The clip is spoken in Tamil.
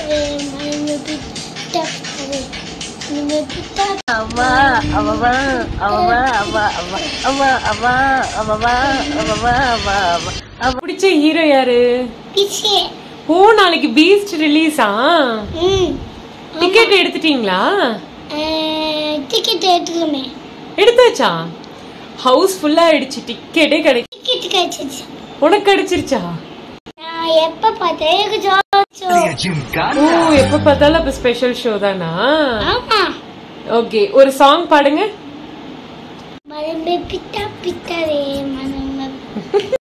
பித்தாவே மனமே பித்தாவே மனமே பித்தா அம்மா அம்மா அம்மா அம்மா அம்மா அம்மா அம்மா அம்மா அம்மா அம்மா அம்மா பிடிச்ச ஹீரோ யாரு பிச்சே ஓ நாளைக்கு பீஸ்ட் ரிலீஸா ம் டிக்கெட் எடுத்துட்டீங்களா டிக்கெட் எடுத்துக்கோமே எடுத்தாச்சா ஹவுஸ் ஃபுல்லா ஆயிடுச்சு டிக்கெட்டே கிடை டிக்கெட் கிடைச்சிச்சு உனக்கு கிடைச்சிருச்சா நான் எப்ப பார்த்தேன் எனக்கு ஜாச்சோ ஓ எப்ப பார்த்தாலும் அப்ப ஸ்பெஷல் ஷோ தானா ஆமா ஓகே ஒரு சாங் பாடுங்க மனமே பித்தா பித்தாவே மனமே